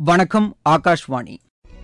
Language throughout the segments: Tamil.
வணக்கம் ஆகாஷ்வாணி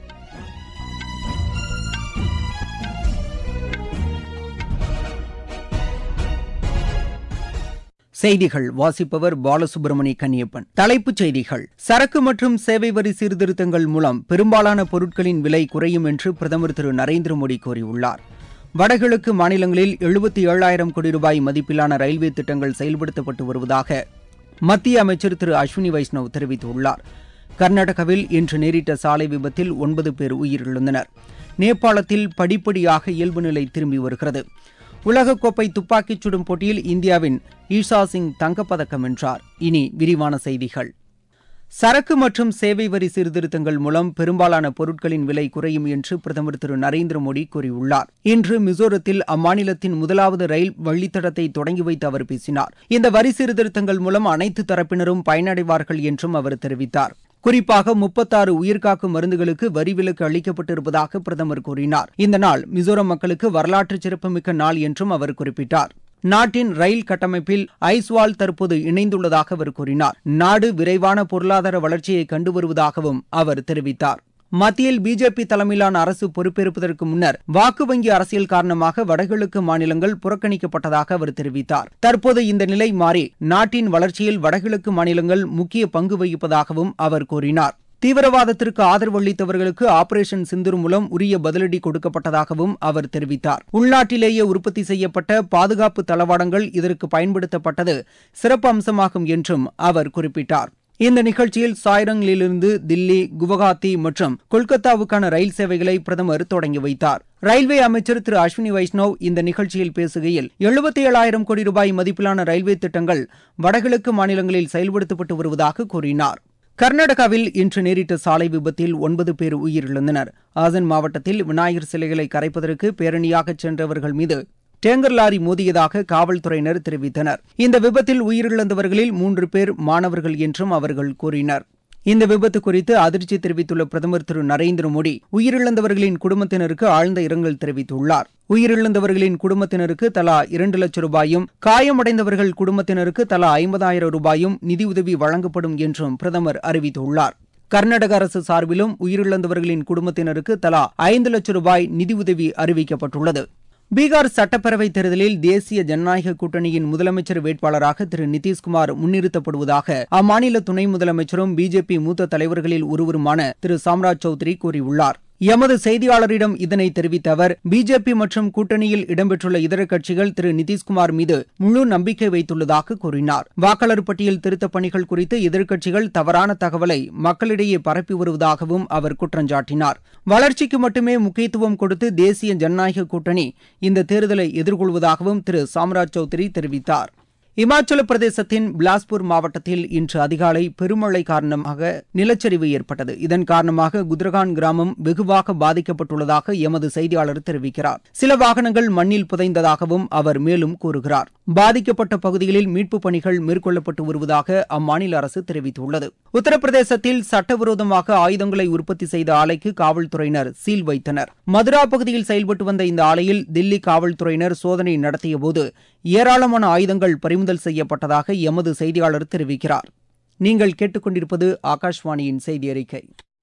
செய்திகள் வாசிப்பவர் பாலசுப்ரமணி கன்னியப்பன் தலைப்புச் செய்திகள் சரக்கு மற்றும் சேவை வரி சீர்திருத்தங்கள் மூலம் பெரும்பாலான பொருட்களின் விலை குறையும் என்று பிரதமர் திரு நரேந்திர மோடி கூறியுள்ளார் வடகிழக்கு மாநிலங்களில் எழுபத்தி ஏழாயிரம் கோடி ரூபாய் மதிப்பிலான ரயில்வே திட்டங்கள் செயல்படுத்தப்பட்டு வருவதாக மத்திய அமைச்சர் திரு அஸ்வினி வைஷ்ணவ் தெரிவித்துள்ளார் கர்நாடகாவில் இன்று நேரிட்ட சாலை விபத்தில் ஒன்பது பேர் உயிரிழந்தனர் நேபாளத்தில் படிப்படியாக இயல்பு நிலை திரும்பி வருகிறது உலகக்கோப்பை துப்பாக்கிச் சுடும் போட்டியில் இந்தியாவின் ஈஷா சிங் தங்கப்பதக்கம் வென்றார் இனி விரிவான செய்திகள் சரக்கு மற்றும் சேவை வரி சீர்திருத்தங்கள் மூலம் பெரும்பாலான பொருட்களின் விலை குறையும் என்று பிரதமர் திரு நரேந்திர மோடி கூறியுள்ளார் இன்று மிசோரத்தில் அம்மாநிலத்தின் முதலாவது ரயில் வழித்தடத்தை தொடங்கி வைத்து அவர் பேசினார் இந்த வரி சீர்திருத்தங்கள் மூலம் அனைத்து தரப்பினரும் பயனடைவார்கள் என்றும் அவர் தெரிவித்தார் குறிப்பாக முப்பத்தாறு உயிர்காக்கும் மருந்துகளுக்கு வரி விலக்கு அளிக்கப்பட்டிருப்பதாக பிரதமர் கூறினார் இந்த நாள் மிசோரம் மக்களுக்கு வரலாற்று சிறப்புமிக்க நாள் என்றும் அவர் குறிப்பிட்டார் நாட்டின் ரயில் கட்டமைப்பில் ஐஸ்வால் தற்போது இணைந்துள்ளதாக அவர் கூறினார் நாடு விரைவான பொருளாதார வளர்ச்சியை கண்டு வருவதாகவும் அவர் தெரிவித்தார் மத்தியில் பிஜேபி தலைமையிலான அரசு பொறுப்பேற்பதற்கு முன்னர் வாக்கு வங்கி அரசியல் காரணமாக வடகிழக்கு மாநிலங்கள் புறக்கணிக்கப்பட்டதாக அவர் தெரிவித்தார் தற்போது இந்த நிலை மாறி நாட்டின் வளர்ச்சியில் வடகிழக்கு மாநிலங்கள் முக்கிய பங்கு வகிப்பதாகவும் அவர் கூறினார் தீவிரவாதத்திற்கு ஆதரவு அளித்தவர்களுக்கு ஆபரேஷன் சிந்தூர் மூலம் உரிய பதிலடி கொடுக்கப்பட்டதாகவும் அவர் தெரிவித்தார் உள்நாட்டிலேயே உற்பத்தி செய்யப்பட்ட பாதுகாப்பு தளவாடங்கள் இதற்கு பயன்படுத்தப்பட்டது சிறப்பு அம்சமாகும் என்றும் அவர் குறிப்பிட்டார் இந்த நிகழ்ச்சியில் சாய்ரங்கிலிருந்து தில்லி குவஹாத்தி மற்றும் கொல்கத்தாவுக்கான ரயில் சேவைகளை பிரதமர் தொடங்கி வைத்தார் ரயில்வே அமைச்சர் திரு அஸ்வினி வைஷ்ணவ் இந்த நிகழ்ச்சியில் பேசுகையில் எழுபத்தி ஏழாயிரம் கோடி ரூபாய் மதிப்பிலான ரயில்வே திட்டங்கள் வடகிழக்கு மாநிலங்களில் செயல்படுத்தப்பட்டு வருவதாக கூறினார் கர்நாடகாவில் இன்று நேரிட்ட சாலை விபத்தில் ஒன்பது பேர் உயிரிழந்தனர் ஆசன் மாவட்டத்தில் விநாயகர் சிலைகளை கரைப்பதற்கு பேரணியாக சென்றவர்கள் மீது டேங்கர் லாரி மோதியதாக காவல்துறையினர் தெரிவித்தனர் இந்த விபத்தில் உயிரிழந்தவர்களில் மூன்று பேர் மாணவர்கள் என்றும் அவர்கள் கூறினர் இந்த விபத்து குறித்து அதிர்ச்சி தெரிவித்துள்ள பிரதமர் திரு நரேந்திர மோடி உயிரிழந்தவர்களின் குடும்பத்தினருக்கு ஆழ்ந்த இரங்கல் தெரிவித்துள்ளார் உயிரிழந்தவர்களின் குடும்பத்தினருக்கு தலா இரண்டு லட்சம் ரூபாயும் காயமடைந்தவர்கள் குடும்பத்தினருக்கு தலா ஐம்பதாயிரம் ரூபாயும் நிதியுதவி வழங்கப்படும் என்றும் பிரதமர் அறிவித்துள்ளார் கர்நாடக அரசு சார்பிலும் உயிரிழந்தவர்களின் குடும்பத்தினருக்கு தலா ஐந்து லட்சம் ரூபாய் நிதியுதவி அறிவிக்கப்பட்டுள்ளது பீகார் சட்டப்பேரவைத் தேர்தலில் தேசிய ஜனநாயக கூட்டணியின் முதலமைச்சர் வேட்பாளராக திரு நிதிஷ்குமார் முன்னிறுத்தப்படுவதாக அம்மாநில துணை முதலமைச்சரும் பிஜேபி மூத்த தலைவர்களில் ஒருவருமான திரு சாம்ராஜ் சௌத்ரி கூறியுள்ளார் எமது செய்தியாளரிடம் இதனை தெரிவித்த அவர் பிஜேபி மற்றும் கூட்டணியில் இடம்பெற்றுள்ள இதர கட்சிகள் திரு நிதிஷ்குமார் மீது முழு நம்பிக்கை வைத்துள்ளதாக கூறினார் வாக்காளர் பட்டியல் திருத்தப் பணிகள் குறித்து எதிர்க்கட்சிகள் தவறான தகவலை மக்களிடையே பரப்பி வருவதாகவும் அவர் குற்றஞ்சாட்டினார் வளர்ச்சிக்கு மட்டுமே முக்கியத்துவம் கொடுத்து தேசிய ஜனநாயக கூட்டணி இந்த தேர்தலை எதிர்கொள்வதாகவும் திரு சாம்ராஜ் சௌத்ரி தெரிவித்தார் இமாச்சல பிரதேசத்தின் பிலாஸ்பூர் மாவட்டத்தில் இன்று அதிகாலை பெருமழை காரணமாக நிலச்சரிவு ஏற்பட்டது இதன் காரணமாக குத்ரகான் கிராமம் வெகுவாக பாதிக்கப்பட்டுள்ளதாக எமது செய்தியாளர் தெரிவிக்கிறார் சில வாகனங்கள் மண்ணில் புதைந்ததாகவும் அவர் மேலும் கூறுகிறார் பாதிக்கப்பட்ட பகுதிகளில் மீட்புப் பணிகள் மேற்கொள்ளப்பட்டு வருவதாக அம்மாநில அரசு தெரிவித்துள்ளது உத்தரப்பிரதேசத்தில் சட்டவிரோதமாக ஆயுதங்களை உற்பத்தி செய்த ஆலைக்கு காவல்துறையினர் சீல் வைத்தனர் மதுரா பகுதியில் செயல்பட்டு வந்த இந்த ஆலையில் தில்லி காவல்துறையினர் சோதனை நடத்தியபோது ஏராளமான ஆயுதங்கள் பறிமுதல் செய்யப்பட்டதாக எமது செய்தியாளர் தெரிவிக்கிறார் நீங்கள் கேட்டுக்கொண்டிருப்பது ஆகாஷ்வாணியின் செய்தி அறிக்கை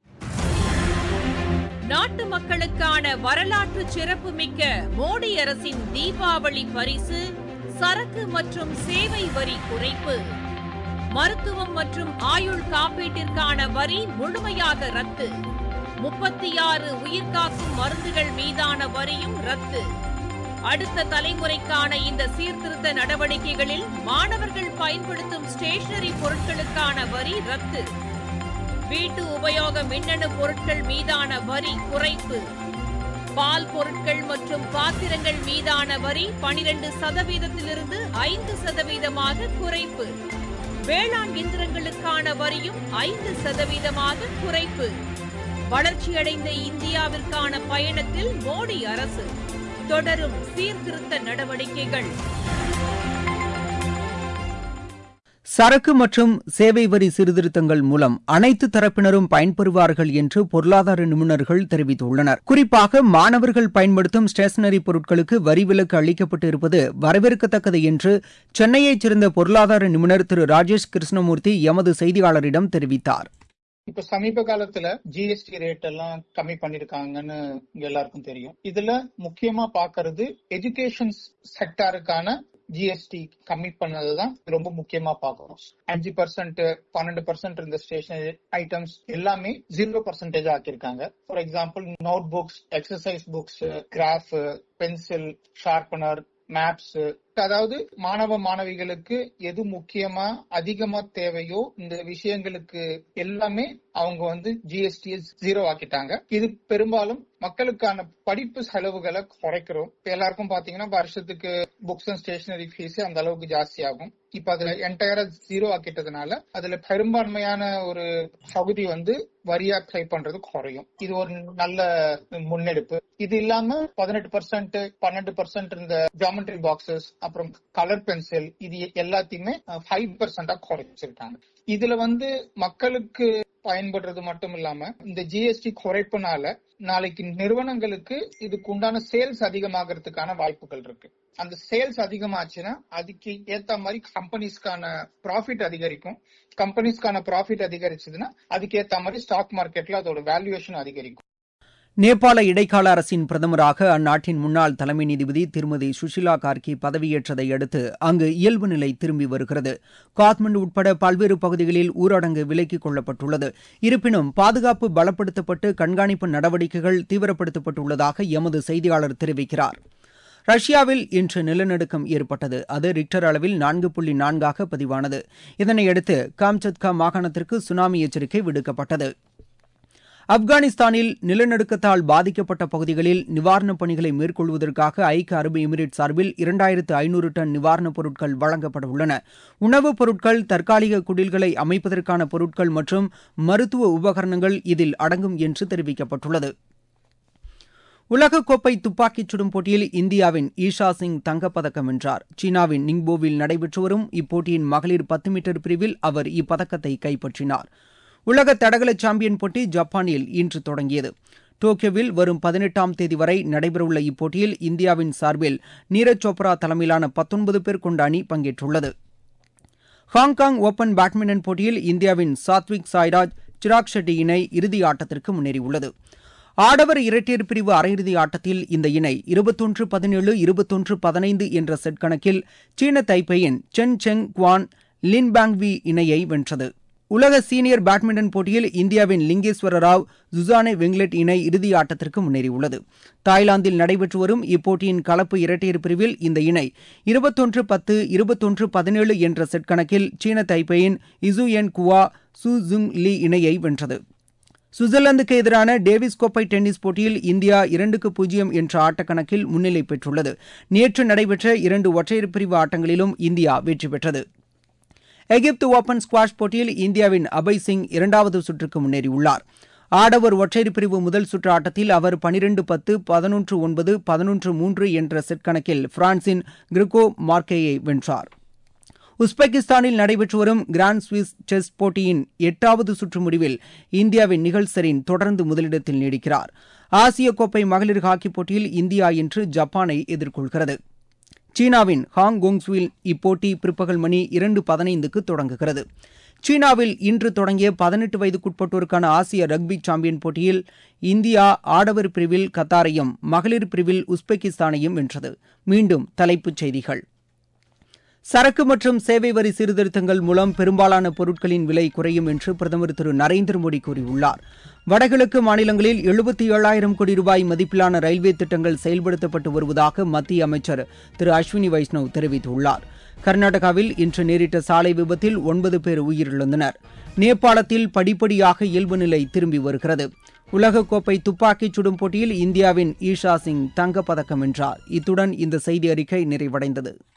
நாட்டு மக்களுக்கான வரலாற்று சிறப்புமிக்க மோடி அரசின் தீபாவளி பரிசு சரக்கு மற்றும் சேவை வரி குறைப்பு மருத்துவம் மற்றும் ஆயுள் காப்பீட்டிற்கான வரி முழுமையாக ரத்து முப்பத்தி ஆறு உயிர்காக்கும் மருந்துகள் மீதான வரியும் ரத்து அடுத்த தலைமுறைக்கான இந்த சீர்திருத்த நடவடிக்கைகளில் மாணவர்கள் பயன்படுத்தும் ஸ்டேஷனரி பொருட்களுக்கான வரி ரத்து வீட்டு உபயோக மின்னணு பொருட்கள் மீதான வரி குறைப்பு பால் பொருட்கள் மற்றும் பாத்திரங்கள் மீதான வரி பனிரெண்டு சதவீதத்திலிருந்து ஐந்து சதவீதமாக குறைப்பு வேளாண் இயந்திரங்களுக்கான வரியும் ஐந்து சதவீதமாக குறைப்பு வளர்ச்சியடைந்த இந்தியாவிற்கான பயணத்தில் மோடி அரசு தொடரும் சீர்திருத்த நடவடிக்கைகள் சரக்கு மற்றும் சேவை வரி சீர்திருத்தங்கள் மூலம் அனைத்து தரப்பினரும் பயன்பெறுவார்கள் என்று பொருளாதார நிபுணர்கள் தெரிவித்துள்ளனர் குறிப்பாக மாணவர்கள் பயன்படுத்தும் ஸ்டேஷனரி பொருட்களுக்கு வரி விலக்கு அளிக்கப்பட்டு இருப்பது வரவேற்கத்தக்கது என்று சென்னையைச் சேர்ந்த பொருளாதார நிபுணர் திரு ராஜேஷ் கிருஷ்ணமூர்த்தி எமது செய்தியாளரிடம் தெரிவித்தார் இப்ப சமீப காலத்துல ஜிஎஸ்டி ரேட் எல்லாம் கம்மி பண்ணிருக்காங்கன்னு இங்க எல்லாருக்கும் தெரியும் இதுல முக்கியமா பாக்குறது எஜுகேஷன் செக்டாருக்கான ஜிஎஸ்டி கம்மி பண்ணதுதான் ரொம்ப முக்கியமா பார்க்கணும் அஞ்சு பர்சன்ட் பன்னெண்டு பர்சன்ட் இருந்த ஸ்டேஷனரி ஐட்டம்ஸ் எல்லாமே ஜீரோ பர்சன்டேஜ் ஆக்கியிருக்காங்க for example note books exercise books graph pencil sharpener maps அதாவது மாணவ மாணவிகளுக்கு எது முக்கியமா அதிகமா தேவையோ இந்த விஷயங்களுக்கு எல்லாமே அவங்க வந்து ஜிஎஸ்டி ஜீரோ ஆக்கிட்டாங்க இது பெரும்பாலும் மக்களுக்கான படிப்பு செலவுகளை குறைக்கிறோம் இப்ப எல்லாருக்கும் பாத்தீங்கன்னா வருஷத்துக்கு புக்ஸ் அண்ட் ஸ்டேஷனரி ஃபீஸ் அந்த அளவுக்கு ஜாஸ்தி ஆகும் இப்ப அதுல என்டையரா ஜீரோ ஆக்கிட்டதுனால அதுல பெரும்பான்மையான ஒரு பகுதி வந்து வரியா பே பண்றது குறையும் இது ஒரு நல்ல முன்னெடுப்பு இது இல்லாம பதினெட்டு பர்சன்ட் பன்னெண்டு பர்சன்ட் இருந்த ஜாமெட்ரி பாக்ஸஸ் அப்புறம் கலர் பென்சில் இது எல்லாத்தையுமே ஃபைவ் பர்சன்டா குறைச்சிருக்காங்க இதுல வந்து மக்களுக்கு பயன்படுறது மட்டும் இல்லாம இந்த ஜிஎஸ்டி குறைப்புனால நாளைக்கு நிறுவனங்களுக்கு இதுக்கு உண்டான சேல்ஸ் அதிகமாகிறதுக்கான வாய்ப்புகள் இருக்கு அந்த சேல்ஸ் அதிகமாச்சுன்னா அதுக்கு ஏத்த மாதிரி கம்பெனிஸ்க்கான ப்ராஃபிட் அதிகரிக்கும் கம்பெனிஸ்க்கான ப்ராஃபிட் அதிகரிச்சதுன்னா அதுக்கு ஏத்த மாதிரி ஸ்டாக் மார்க்கெட்ல அதோட வேல்யூவேஷன் அதிகரிக்கும் நேபாள இடைக்கால அரசின் பிரதமராக அந்நாட்டின் முன்னாள் தலைமை நீதிபதி திருமதி சுஷிலா கார்கி பதவியேற்றதை அடுத்து அங்கு இயல்பு நிலை திரும்பி வருகிறது காத்மண்டு உட்பட பல்வேறு பகுதிகளில் ஊரடங்கு விலக்கிக் கொள்ளப்பட்டுள்ளது இருப்பினும் பாதுகாப்பு பலப்படுத்தப்பட்டு கண்காணிப்பு நடவடிக்கைகள் தீவிரப்படுத்தப்பட்டுள்ளதாக எமது செய்தியாளர் தெரிவிக்கிறார் ரஷ்யாவில் இன்று நிலநடுக்கம் ஏற்பட்டது அது ரிக்டர் அளவில் நான்கு புள்ளி நான்காக பதிவானது இதனையடுத்து காம்சத்கா மாகாணத்திற்கு சுனாமி எச்சரிக்கை விடுக்கப்பட்டது ஆப்கானிஸ்தானில் நிலநடுக்கத்தால் பாதிக்கப்பட்ட பகுதிகளில் நிவாரணப் பணிகளை மேற்கொள்வதற்காக ஐக்கிய அரபு எமிரேட் சார்பில் இரண்டாயிரத்து ஐநூறு டன் நிவாரணப் பொருட்கள் வழங்கப்பட உள்ளன உணவுப் பொருட்கள் தற்காலிக குடில்களை அமைப்பதற்கான பொருட்கள் மற்றும் மருத்துவ உபகரணங்கள் இதில் அடங்கும் என்று தெரிவிக்கப்பட்டுள்ளது உலகக்கோப்பை துப்பாக்கிச் சுடும் போட்டியில் இந்தியாவின் ஈஷா சிங் தங்கப்பதக்கம் வென்றார் சீனாவின் நிங்போவில் நடைபெற்று வரும் இப்போட்டியின் மகளிர் பத்து மீட்டர் பிரிவில் அவர் இப்பதக்கத்தை கைப்பற்றினார் உலக தடகள சாம்பியன் போட்டி ஜப்பானில் இன்று தொடங்கியது டோக்கியோவில் வரும் பதினெட்டாம் தேதி வரை நடைபெறவுள்ள இப்போட்டியில் இந்தியாவின் சார்பில் நீரஜ் சோப்ரா தலைமையிலான பத்தொன்பது பேர் கொண்ட அணி பங்கேற்றுள்ளது ஹாங்காங் ஓபன் பேட்மிண்டன் போட்டியில் இந்தியாவின் சாத்விக் சாய்ராஜ் சிராக் ஷெட்டி இணை இறுதி ஆட்டத்திற்கு முன்னேறியுள்ளது ஆடவர் இரட்டையர் பிரிவு அரையிறுதி ஆட்டத்தில் இந்த இணை இருபத்தொன்று பதினேழு இருபத்தொன்று பதினைந்து என்ற செட் கணக்கில் சீன தைப்பேயின் சென் செங் குவான் லின் பேங்வி இணையை வென்றது உலக சீனியர் பேட்மிண்டன் போட்டியில் இந்தியாவின் லிங்கேஸ்வர ராவ் ஜுசானே வெங்லெட் இணை இறுதி ஆட்டத்திற்கு முன்னேறியுள்ளது தாய்லாந்தில் நடைபெற்று வரும் இப்போட்டியின் கலப்பு இரட்டையர் பிரிவில் இந்த இணை இருபத்தொன்று பத்து இருபத்தொன்று பதினேழு என்ற செட் கணக்கில் சீன தைப்பேயின் இசு என் குவா சு ஜுங் லீ இணையை வென்றது சுவிட்சர்லாந்துக்கு எதிரான டேவிஸ் கோப்பை டென்னிஸ் போட்டியில் இந்தியா இரண்டுக்கு பூஜ்ஜியம் என்ற ஆட்டக்கணக்கில் முன்னிலை பெற்றுள்ளது நேற்று நடைபெற்ற இரண்டு ஒற்றையர் பிரிவு ஆட்டங்களிலும் இந்தியா வெற்றி பெற்றது எகிப்து ஓபன் ஸ்குவாஷ் போட்டியில் இந்தியாவின் அபய் சிங் இரண்டாவது சுற்றுக்கு முன்னேறியுள்ளார் ஆடவர் ஒற்றையர் பிரிவு முதல் சுற்று ஆட்டத்தில் அவர் பனிரெண்டு பத்து பதினொன்று ஒன்பது பதினொன்று மூன்று என்ற செட் கணக்கில் பிரான்சின் கிரிகோ மார்க்கேயை வென்றார் உஸ்பெகிஸ்தானில் நடைபெற்று வரும் கிராண்ட் சுவிஸ் செஸ் போட்டியின் எட்டாவது சுற்று முடிவில் இந்தியாவின் நிகழ்சரின் தொடர்ந்து முதலிடத்தில் நீடிக்கிறார் ஆசிய கோப்பை மகளிர் ஹாக்கி போட்டியில் இந்தியா இன்று ஜப்பானை எதிர்கொள்கிறது சீனாவின் ஹாங்கோங்ஸ்வில் இப்போட்டி பிற்பகல் மணி இரண்டு பதினைந்துக்கு தொடங்குகிறது சீனாவில் இன்று தொடங்கிய பதினெட்டு வயதுக்குட்பட்டோருக்கான ஆசிய ரக்பி சாம்பியன் போட்டியில் இந்தியா ஆடவர் பிரிவில் கத்தாரையும் மகளிர் பிரிவில் உஸ்பெகிஸ்தானையும் வென்றது மீண்டும் தலைப்புச் செய்திகள் சரக்கு மற்றும் சேவை வரி சீர்திருத்தங்கள் மூலம் பெரும்பாலான பொருட்களின் விலை குறையும் என்று பிரதமர் திரு நரேந்திர மோடி கூறியுள்ளார் வடகிழக்கு மாநிலங்களில் எழுபத்தி ஏழாயிரம் கோடி ரூபாய் மதிப்பிலான ரயில்வே திட்டங்கள் செயல்படுத்தப்பட்டு வருவதாக மத்திய அமைச்சர் திரு அஸ்வினி வைஷ்ணவ் தெரிவித்துள்ளார் கர்நாடகாவில் இன்று நேரிட்ட சாலை விபத்தில் ஒன்பது பேர் உயிரிழந்தனர் நேபாளத்தில் படிப்படியாக இயல்பு நிலை திரும்பி வருகிறது உலகக்கோப்பை துப்பாக்கிச் சுடும் போட்டியில் இந்தியாவின் ஈஷா சிங் தங்கப்பதக்கம் வென்றார் இத்துடன் இந்த செய்தி அறிக்கை நிறைவடைந்தது